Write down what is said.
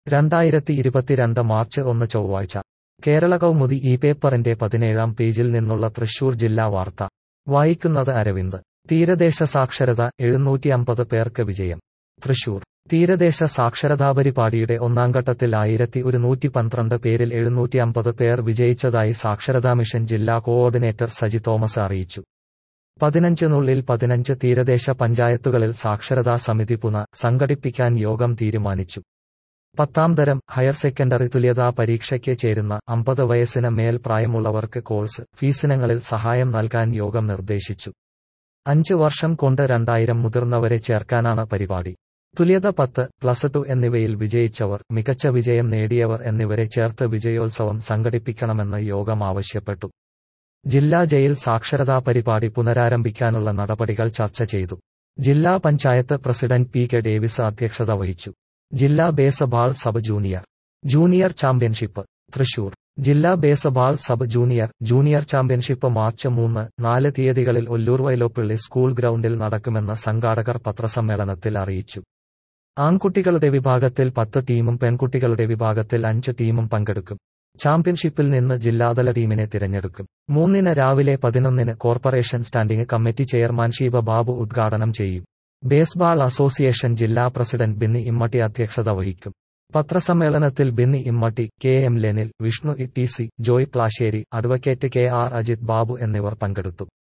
രണ്ടായിരത്തി ഇരുപത്തിരണ്ട് മാർച്ച് ഒന്ന് ചൊവ്വാഴ്ച കേരള കൗമുദി ഈ പേപ്പറിന്റെ പതിനേഴാം പേജിൽ നിന്നുള്ള തൃശൂർ ജില്ലാ വാർത്ത വായിക്കുന്നത് അരവിന്ദ് തീരദേശ സാക്ഷരത എഴുന്നൂറ്റി അമ്പത് പേർക്ക് വിജയം തൃശൂർ തീരദേശ സാക്ഷരതാ പരിപാടിയുടെ ഒന്നാം ഘട്ടത്തിൽ ആയിരത്തി ഒരുന്നൂറ്റി പന്ത്രണ്ട് പേരിൽ എഴുന്നൂറ്റി അമ്പത് പേർ വിജയിച്ചതായി സാക്ഷരതാ മിഷൻ ജില്ലാ കോഓർഡിനേറ്റർ സജി തോമസ് അറിയിച്ചു പതിനഞ്ചിനുള്ളിൽ പതിനഞ്ച് തീരദേശ പഞ്ചായത്തുകളിൽ സാക്ഷരതാ സമിതി പുന സംഘടിപ്പിക്കാൻ യോഗം തീരുമാനിച്ചു പത്താം തരം ഹയർ സെക്കൻഡറി തുല്യതാ പരീക്ഷയ്ക്ക് ചേരുന്ന അമ്പത് വയസ്സിന് മേൽ പ്രായമുള്ളവർക്ക് കോഴ്സ് ഫീസിനങ്ങളിൽ സഹായം നൽകാൻ യോഗം നിർദ്ദേശിച്ചു അഞ്ച് വർഷം കൊണ്ട് രണ്ടായിരം മുതിർന്നവരെ ചേർക്കാനാണ് പരിപാടി തുല്യത പത്ത് പ്ലസ് ടു എന്നിവയിൽ വിജയിച്ചവർ മികച്ച വിജയം നേടിയവർ എന്നിവരെ ചേർത്ത് വിജയോത്സവം സംഘടിപ്പിക്കണമെന്ന് യോഗം ആവശ്യപ്പെട്ടു ജില്ലാ ജയിൽ സാക്ഷരതാ പരിപാടി പുനരാരംഭിക്കാനുള്ള നടപടികൾ ചർച്ച ചെയ്തു ജില്ലാ panchayat president P K Davis അധ്യക്ഷത വഹിച്ചു ജില്ലാ baseball sub junior junior championship Thrissur ജില്ലാ baseball sub junior junior championship March മൂന്ന് നാല് തീയതികളിൽ ഒല്ലൂർ വൈലോപ്പിള്ളി സ്കൂൾ ഗ്രൗണ്ടിൽ നടക്കുമെന്ന് സംഘാടകർ പത്രസമ്മേളനത്തിൽ അറിയിച്ചു ആൺകുട്ടികളുടെ വിഭാഗത്തിൽ പത്ത് ടീമും പെൺകുട്ടികളുടെ വിഭാഗത്തിൽ അഞ്ച് ടീമും പങ്കെടുക്കും ചാമ്പ്യൻഷിപ്പിൽ നിന്ന് ജില്ലാതല ടീമിനെ തിരഞ്ഞെടുക്കും മൂന്നിന് രാവിലെ പതിനൊന്നിന് corporation standing committee chairman Sheeba Babu ഉദ്ഘാടനം ചെയ്യും ബേസ്ബാൾ അസോസിയേഷൻ ജില്ലാ പ്രസിഡന്റ് ബിന്നി ഇമ്മട്ടി അധ്യക്ഷത വഹിക്കും പത്രസമ്മേളനത്തിൽ Binny Immatty K M Lenil Vishnu E T C Joy Plassery advocate K R Ajith Babu എന്നിവർ പങ്കെടുത്തു